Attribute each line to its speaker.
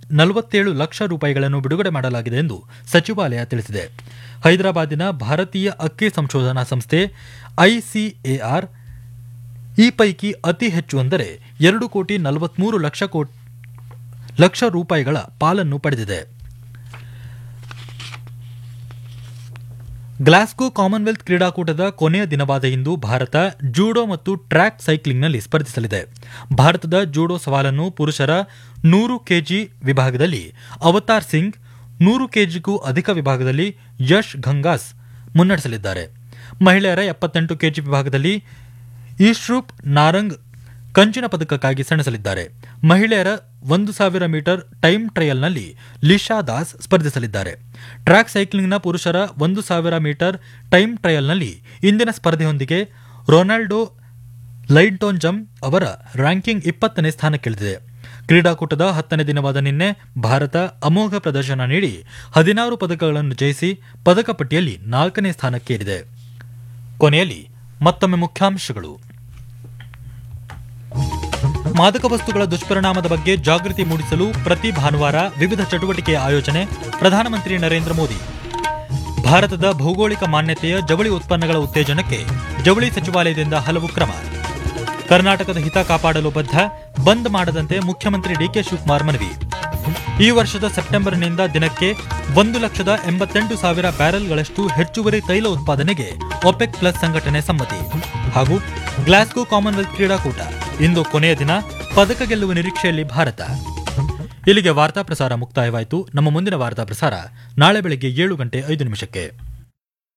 Speaker 1: ನಲವತ್ತೇಳು ಲಕ್ಷ ರೂಪಾಯಿಗಳನ್ನು ಬಿಡುಗಡೆ ಮಾಡಲಾಗಿದೆ ಎಂದು ಸಚಿವಾಲಯ ತಿಳಿಸಿದೆ ಹೈದರಾಬಾದಿನ ಭಾರತೀಯ ಅಕ್ಕಿ ಸಂಶೋಧನಾ ಸಂಸ್ಥೆ ಐಸಿಎಆರ್ ಈ ಪೈಕಿ ಅತಿ ಹೆಚ್ಚು ಅಂದರೆ ಎರಡು ಕೋಟಿ ನಲವತ್ಮೂರು ಲಕ್ಷ ಕೋಟಿ ಲಕ್ಷ ರೂಪಾಯಿಗಳ ಪಾಲನ್ನು ಪಡೆದಿದೆ ಗ್ಲಾಸ್ಗೋ ಕಾಮನ್ವೆಲ್ತ್ ಕ್ರೀಡಾಕೂಟದ ಕೊನೆಯ ದಿನವಾದ ಇಂದು ಭಾರತ ಜೂಡೋ ಮತ್ತು ಟ್ರ್ಯಾಕ್ ಸೈಕ್ಲಿಂಗ್ನಲ್ಲಿ ಸ್ಪರ್ಧಿಸಲಿದೆ ಭಾರತದ ಜೂಡೋ ಸವಾಲನ್ನು ಪುರುಷರ ನೂರು ಕೆಜಿ ವಿಭಾಗದಲ್ಲಿ ಅವತಾರ್ ಸಿಂಗ್ ನೂರು ಕೆಜಿಗೂ ಅಧಿಕ ವಿಭಾಗದಲ್ಲಿ ಯಶ್ ಗಂಗಾಸ್ ಮುನ್ನಡೆಸಲಿದ್ದಾರೆ ಮಹಿಳೆಯರ ಎಪ್ಪತ್ತೆಂಟು ಕೆಜಿ ವಿಭಾಗದಲ್ಲಿ ಈಶ್ರೂಪ್ ನಾರಂಗ್ ಕಂಚಿನ ಪದಕಕ್ಕಾಗಿ ಸೆಣಸಲಿದ್ದಾರೆ ಮಹಿಳೆಯರ ಒಂದು ಸಾವಿರ ಮೀಟರ್ ಟೈಮ್ ಟ್ರಯಲ್ನಲ್ಲಿ ಲಿಶಾ ದಾಸ್ ಸ್ಪರ್ಧಿಸಲಿದ್ದಾರೆ ಟ್ರ್ಯಾಕ್ ಸೈಕ್ಲಿಂಗ್ನ ಪುರುಷರ ಒಂದು ಸಾವಿರ ಮೀಟರ್ ಟೈಮ್ ಟ್ರಯಲ್ನಲ್ಲಿ ಇಂದಿನ ಸ್ಪರ್ಧೆಯೊಂದಿಗೆ ರೊನಾಲ್ಡೋ ಲೈಡ್ಟೋನ್ಜಮ್ ಅವರ ರ್ಯಾಂಕಿಂಗ್ ಇಪ್ಪತ್ತನೇ ಸ್ಥಾನಕ್ಕಿಳಿದಿದೆ ಕ್ರೀಡಾಕೂಟದ ಹತ್ತನೇ ದಿನವಾದ ನಿನ್ನೆ ಭಾರತ ಅಮೋಘ ಪ್ರದರ್ಶನ ನೀಡಿ ಹದಿನಾರು ಪದಕಗಳನ್ನು ಜಯಿಸಿ ಪದಕ ಪಟ್ಟಿಯಲ್ಲಿ ನಾಲ್ಕನೇ ಸ್ಥಾನಕ್ಕೇರಿದೆ ಕೊನೆಯಲ್ಲಿ ಮತ್ತೊಮ್ಮೆ ಮುಖ್ಯಾಂಶಗಳು ಮಾದಕ ವಸ್ತುಗಳ ದುಷ್ಪರಿಣಾಮದ ಬಗ್ಗೆ ಜಾಗೃತಿ ಮೂಡಿಸಲು ಪ್ರತಿ ಭಾನುವಾರ ವಿವಿಧ ಚಟುವಟಿಕೆಯ ಆಯೋಜನೆ ಪ್ರಧಾನಮಂತ್ರಿ ನರೇಂದ್ರ ಮೋದಿ ಭಾರತದ ಭೌಗೋಳಿಕ ಮಾನ್ಯತೆಯ ಜವಳಿ ಉತ್ಪನ್ನಗಳ ಉತ್ತೇಜನಕ್ಕೆ ಜವಳಿ ಸಚಿವಾಲಯದಿಂದ ಹಲವು ಕ್ರಮ ಕರ್ನಾಟಕದ ಹಿತ ಕಾಪಾಡಲು ಬದ್ಧ ಬಂದ್ ಮಾಡದಂತೆ ಮುಖ್ಯಮಂತ್ರಿ ಡಿಕೆ ಶಿವಕುಮಾರ್ ಮನವಿ ಈ ವರ್ಷದ ಸೆಪ್ಟೆಂಬರ್ನಿಂದ ದಿನಕ್ಕೆ ಒಂದು ಲಕ್ಷದ ಎಂಬತ್ತೆಂಟು ಸಾವಿರ ಬ್ಯಾರೆಲ್ಗಳಷ್ಟು ಹೆಚ್ಚುವರಿ ತೈಲ ಉತ್ಪಾದನೆಗೆ ಒಪೆಕ್ ಪ್ಲಸ್ ಸಂಘಟನೆ ಸಮ್ಮತಿ ಹಾಗೂ ಗ್ಲಾಸ್ಗೋ ಕಾಮನ್ವೆಲ್ತ್ ಕ್ರೀಡಾಕೂಟ ಇಂದು ಕೊನೆಯ ದಿನ ಪದಕ ಗೆಲ್ಲುವ ನಿರೀಕ್ಷೆಯಲ್ಲಿ ಭಾರತ ಇಲ್ಲಿಗೆ ವಾರ್ತಾ ಪ್ರಸಾರ ಮುಕ್ತಾಯವಾಯಿತು ನಮ್ಮ ಮುಂದಿನ ವಾರ್ತಾ ಪ್ರಸಾರ ನಾಳೆ ಬೆಳಗ್ಗೆ ಏಳು ಗಂಟೆ ಐದು ನಿಮಿಷಕ್ಕೆ